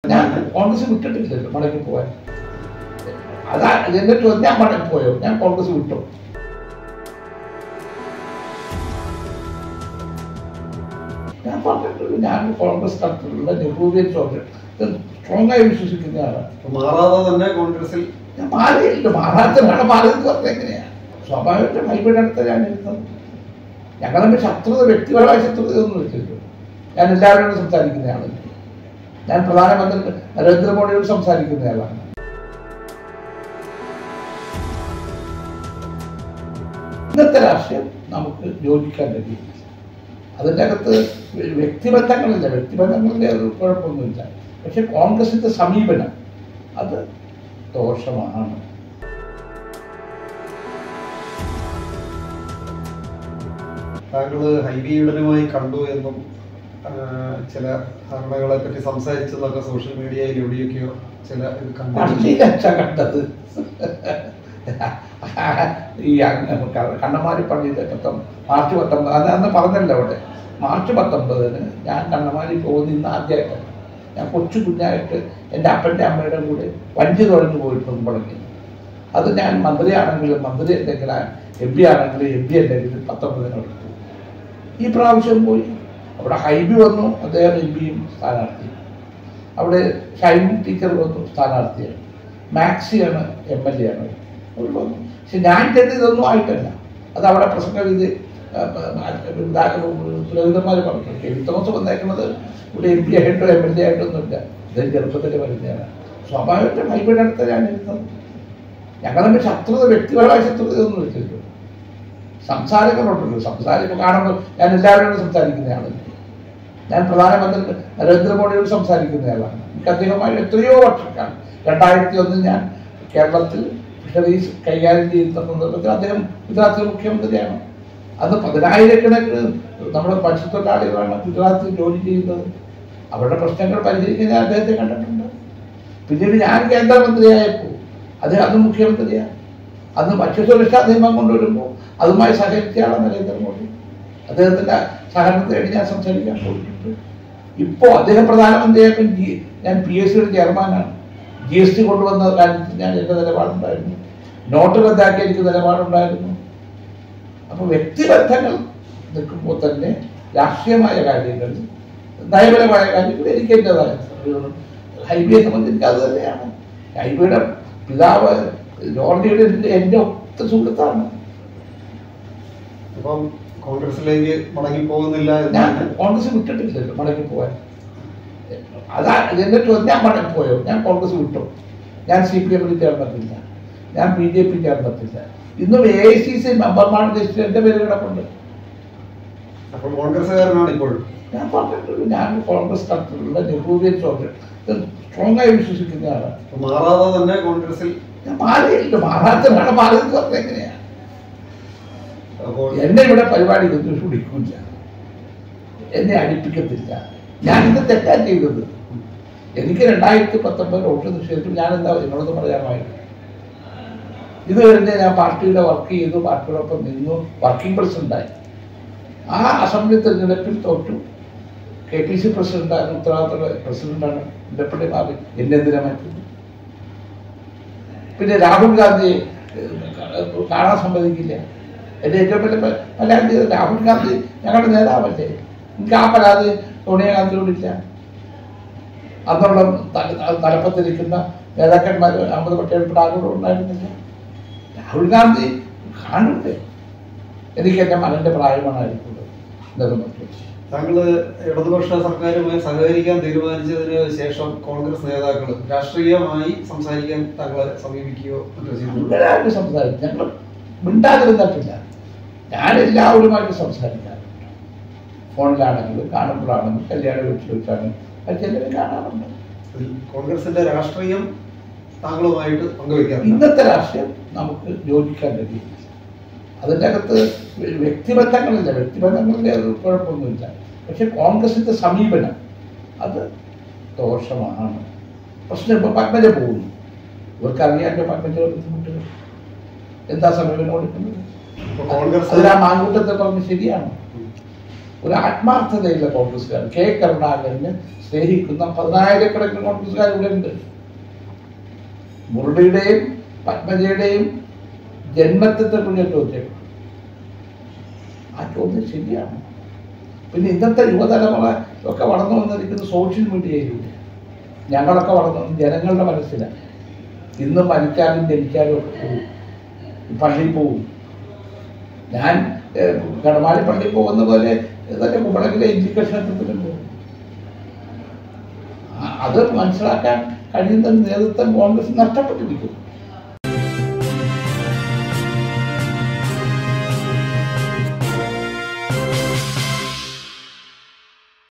ഞാൻ കോൺഗ്രസ് വിട്ടിട്ടില്ലല്ലോ മടങ്ങി പോവാൻ അതാ എന്റെ ചോദ്യം ഞാൻ മടങ്ങി പോയോ ഞാൻ കോൺഗ്രസ് വിട്ടോ ഞാൻ പറഞ്ഞിട്ടുണ്ട് ഞാൻ കോൺഗ്രസ് തരത്തിലുള്ള നെഹ്റുവിയൻ സ്ട്രോങ് ആയി വിശ്വസിക്കുന്നതാണ് അപ്പൊ മാറാതെ തന്നെ കോൺഗ്രസിൽ ഞാൻ മാറിയില്ല മാറാത്തതാണ് മാറിയത് പറഞ്ഞത് എങ്ങനെയാ സ്വാഭാവികമായിട്ടും ഹൈബ്രിഡ് അടുത്ത ഞാൻ ഇരുന്നത് ഞങ്ങൾ തമ്മിൽ ശത്രുത വ്യക്തിപരമായ ശത്രുതയൊന്നും വെച്ചില്ല ഞാൻ എല്ലാവരോടും സംസാരിക്കുന്നയാളല്ല ഞാൻ പ്രധാനമന്ത്രി നരേന്ദ്രമോദിയോട് സംസാരിക്കുന്നയാളാണ് ഇന്നത്തെ രാഷ്ട്രീയം നമുക്ക് യോജിക്കാൻ കഴിയില്ല അതിൻ്റെ അകത്ത് വ്യക്തിബന്ധങ്ങളില്ല വ്യക്തിബന്ധങ്ങളിലെ ഒരു കുഴപ്പമൊന്നുമില്ല പക്ഷെ കോൺഗ്രസിന്റെ സമീപനം അത് ദോഷമാണ് താങ്കള് ഹൈബിയുടനുമായി കണ്ടു എന്നും ആ, ചില ധാരണകളെ പറ്റി സംസാരിച്ചതൊക്കെ സോഷ്യൽ മീഡിയയിൽ എവിടെയൊക്കെയോ ചില ഇത് കണ്ടു പള്ളിയിലച്ച കണ്ടത് ഈ അങ്ങ് കണ്ണമാരി പള്ളിയിലെ പത്തൊ മാർച്ച് പത്തൊമ്പത് അത് അന്ന് പറഞ്ഞല്ലോ അവിടെ മാർച്ച് പത്തൊമ്പതിന് ഞാൻ കണ്ണമാരി പോകുന്ന ഇന്ന് ആദ്യമായിട്ടാണ് ഞാൻ കൊച്ചു കുഞ്ഞായിട്ട് എൻ്റെ അപ്പൻ്റെ അമ്മയുടെ കൂടെ വഞ്ചി തുഴഞ്ഞു പോയിട്ടുണ്ട് മുളങ്ങി അത് ഞാൻ മന്ത്രിയാണെങ്കിലും മന്ത്രി എന്തെങ്കിലും എം പി ആണെങ്കിലും എം പി എന്തെങ്കിലും പത്തൊമ്പതിനോട് ഈ പ്രാവശ്യം പോയി അവിടെ ഹൈബി വന്നു അദ്ദേഹം എം പിയും സ്ഥാനാർത്ഥി അവിടെ ഷൈൻ ടീച്ചർ വന്നു സ്ഥാനാർത്ഥിയാണ് മാക്സിയാണ് എം എൽ എ ആണ് അവർ വന്നു പക്ഷെ ഞാൻ ചെന്ന് ഇതൊന്നും ആയിട്ടല്ല അത് അവിടെ പ്രസംഗവിധി പുരോഹിതന്മാർ പറഞ്ഞു കെവി തോമസ് വന്നേക്കുന്നത് ഇവിടെ എം പി ആയിട്ടോ എം എൽ എ ആയിട്ടോ ഒന്നുമില്ല ഇദ്ദേഹം ചെറുപ്പത്തിൽ വരുന്നതാണ് സ്വാഭാവികമായിട്ടും ഹൈബ്രിഡ് അടുത്ത ഞാൻ ഇരുന്നത് ഞങ്ങൾ തമ്മിൽ ശത്രുത വ്യക്തിപരമായ ശത്രുതയൊന്നും വെച്ചില്ല സംസാരങ്ങളുണ്ടല്ലോ സംസാരിക്കുമ്പോൾ കാണുമ്പോൾ ഞാൻ എല്ലാവരോടും സംസാരിക്കുന്നയാളല്ല ഞാൻ പ്രധാനമന്ത്രി നരേന്ദ്രമോദിയോട് സംസാരിക്കുന്നയാളാണ് എനിക്ക് അദ്ദേഹവുമായി എത്രയോ വർഷക്കാലം രണ്ടായിരത്തി ഒന്നിൽ ഞാൻ കേരളത്തിൽ ഫിഷറീസ് കൈകാര്യം ചെയ്യുന്ന സന്ദർഭത്തിൽ അദ്ദേഹം ഗുജറാത്തിലെ മുഖ്യമന്ത്രിയാണ് അന്ന് പതിനായിരക്കണക്കിന് നമ്മുടെ മത്സ്യത്തൊഴിലാളികളാണ് ഗുജറാത്തിൽ ജോലി ചെയ്യുന്നത് അവരുടെ പ്രശ്നങ്ങൾ പരിഹരിക്കാൻ ഞാൻ അദ്ദേഹത്തെ കണ്ടിട്ടുണ്ട് പിന്നീട് ഞാൻ കേന്ദ്രമന്ത്രിയായപ്പോൾ അദ്ദേഹം അന്ന് മുഖ്യമന്ത്രിയാണ് അന്ന് ഭക്ഷ്യസുരക്ഷാ നിയമം കൊണ്ടുവരുമ്പോൾ അതുമായി സഹകരിച്ചയാളാണ് നരേന്ദ്രമോദി അദ്ദേഹത്തിന്റെ സഹകരണം തേടി ഞാൻ സംസാരിക്കാൻ പോയിട്ടുണ്ട് ഇപ്പോൾ അദ്ദേഹം പ്രധാനമന്ത്രിയായപ്പോൾ ജി ഞാൻ പി എസ് സിയുടെ ചെയർമാനാണ് ജി എസ് ടി കൊണ്ടുവന്ന കാര്യത്തിൽ ഞാൻ എൻ്റെ നിലപാടുണ്ടായിരുന്നു നോട്ട് റദ്ദാക്കി എനിക്ക് നിലപാടുണ്ടായിരുന്നു അപ്പോൾ വ്യക്തിബന്ധങ്ങൾ നിൽക്കുമ്പോൾ തന്നെ രാഷ്ട്രീയമായ കാര്യങ്ങൾ നയപരമായ കാര്യങ്ങൾ എനിക്ക് എൻ്റെതായ ഹൈബിയെ സംബന്ധിച്ച് എനിക്ക് അത് തന്നെയാണ് ഹൈബിയുടെ പിതാവ് ജോർജിയുടെ എൻ്റെ ഒത്ത സുഹൃത്താണ് അപ്പം കോൺഗ്രസിലേക്ക് മടങ്ങി പോകുന്നില്ല ഞാൻ എന്നാണ് കോൺഗ്രസ് വിട്ടിട്ടില്ലല്ലോ മടങ്ങി പോവാൻ അതാ എന്റെ ചോദ്യം ഞാൻ മടങ്ങി പോയോ ഞാൻ കോൺഗ്രസ് വിട്ടു ഞാൻ സി പി എമ്മിൽ ചേർന്നിട്ടില്ല ഞാൻ ബി ജെ പി ചേർന്നിട്ടില്ല ഇന്നും എ ഐ സി സി മെമ്പർമാരുടെ ലിസ്റ്റിൽ എന്റെ പേര് കിടപ്പുണ്ട് അപ്പോൾ കോൺഗ്രസ്സുകാരനാണ് ഇപ്പോൾ ഞാൻ പറഞ്ഞിട്ടുണ്ട് ഞാൻ കോൺഗ്രസ് തരത്തിലുള്ള നെഹ്റുവിയൻ സ്ട്രോങ് ആയി വിശ്വസിക്കുന്നതാണ് അപ്പൊ മാറാതെ തന്നെ കോൺഗ്രസിൽ ഞാൻ മാറിയില്ല മാറാത്തതാണ് മാറിയത് പറഞ്ഞത് എങ്ങനെയാ അപ്പോൾ എന്നെ ഇവിടെ പരിപാടി ഒന്നും വിളിക്കില്ല എന്നെ അടിപ്പിക്കത്തില്ല ഞാൻ ഇത് തെറ്റാ ചെയ്തത് എനിക്ക് രണ്ടായിരത്തി പത്തൊമ്പത് വോട്ട് നിഷേധിച്ചു ഞാൻ എന്താ നിങ്ങളൊന്ന് പറയാമായിരുന്നു ഇത് കഴിഞ്ഞ് ഞാൻ പാർട്ടിയുടെ വർക്ക് ചെയ്തു പാർട്ടിയോടൊപ്പം നിന്നു വർക്കിംഗ് പ്രസിഡന്റായി ആ അസംബ്ലി തെരഞ്ഞെടുപ്പിൽ തോറ്റു കെ പി സി പ്രസിഡന്റാണ് ഉത്തരവാദിത്തമുള്ള പ്രസിഡന്റാണ് ഇല്ലപ്പള്ളി മാറി എന്നെന്തിനാ മാറ്റുന്നു പിന്നെ രാഹുൽ ഗാന്ധി ഏഹ്, കാണാൻ സമ്മതിക്കില്ല എൻ്റെ ഏറ്റവും വലിയ പ- പരാതി ഇത് രാഹുൽ ഗാന്ധി ഞങ്ങളുടെ നേതാവല്ലേ എനിക്ക് ആ പരാതി സോണിയാഗാന്ധിയോടില്ല അന്നുള്ള തല- തലപ്പത്തിരിക്കുന്ന നേതാക്കന്മാർ അഹമ്മദ് പട്ടേൽ ആരോടും ഉണ്ടായിരുന്നില്ല രാഹുൽ ഗാന്ധി കാണണ്ടേ എനിക്ക് എൻ്റെ മകൻ്റെ പ്രായമാണായിരിക്കുന്നത് നെടുമക്കൾ താങ്കള് ഇടതുപക്ഷ സർക്കാരുമായി സഹകരിക്കാൻ തീരുമാനിച്ചതിന് ശേഷം കോൺഗ്രസ് നേതാക്കൾ രാഷ്ട്രീയമായി സംസാരിക്കാൻ താങ്കളെ സമീപിക്കുകയോ മറ്റോ ചെയ്തിട്ടുണ്ടോ എല്ലാവരും സംസാരിക്കും ഞങ്ങൾ മിണ്ടാതിരുന്നിട്ടില്ല ഞാൻ എല്ലാവരുമായിട്ട് സംസാരിക്കാറുണ്ട് ഫോണിലാണെങ്കിലും കാണുമ്പോഴാണെങ്കിലും കല്യാണ വീട്ടിൽ വെച്ചാണെങ്കിലും അത് ചിലരെ കാണാറുണ്ട് അതിൽ കോൺഗ്രസിന്റെ രാഷ്ട്രീയം താങ്കളുമായിട്ട് പങ്കുവെക്കാറുണ്ട് ഇന്നത്തെ രാഷ്ട്രീയം നമുക്ക് യോജിക്കാൻ കഴിയില്ല അതിൻ്റെ അകത്ത് വ്യക്തിബന്ധങ്ങളില്ല വ്യക്തിബന്ധങ്ങളിലെ ഒരു കുഴപ്പമൊന്നുമില്ല പക്ഷെ കോൺഗ്രസിന്റെ സമീപനം അത് ദോഷമാണ് പ്രശ്നം ഇപ്പൊ പത്മജ പോകുന്നു ഇവർക്ക് അറിയാൻ്റെ പത്മജയുടെ ബുദ്ധിമുട്ടുകൾ എന്താ സമീപനം കൊടുക്കുന്നത് അപ്പൊ കോൺഗ്രസ് അതിൽ ആ മാങ്കൂട്ടത്തെ പറഞ്ഞ് ശരിയാണ് ഒരു ആത്മാർത്ഥതയുള്ള കോൺഗ്രസ്സുകാർ കെ കരുണാകരനെ സ്നേഹിക്കുന്ന പതിനായിരക്കണക്കിന് കോൺഗ്രസ്സുകാർ ഇവിടെ ഉണ്ട് മുരളിയുടെയും പത്മജയുടെയും ജന്മത്തെ കുറിച്ച് ചോദ്യം ആ ചോദ്യം ശരിയാണ് പിന്നെ ഇന്നത്തെ യുവതലമുറ ഒക്കെ വളർന്നു വന്നിരിക്കുന്ന സോഷ്യൽ മീഡിയയിലൂടെ ഞങ്ങളൊക്കെ വളർന്നു വന്നത് ജനങ്ങളുടെ മനസ്സിലാണ് ഇന്ന് മരിക്കാനും ജനിക്കാനും ഒക്കെ പോകും പള്ളിയിൽ പോവും ഞാൻ ഏഹ്, കടമാളി പള്ളിയിൽ പോകുന്ന പോലെ ഇതൊക്കെ കുമ്പളങ്ങിലെ എഡ്യൂക്കേഷൻ പോകും ആ, അത് മനസ്സിലാക്കാൻ കഴിയുന്ന നേതൃത്വം കോൺഗ്രസ് നഷ്ടപ്പെട്ടിരിക്കും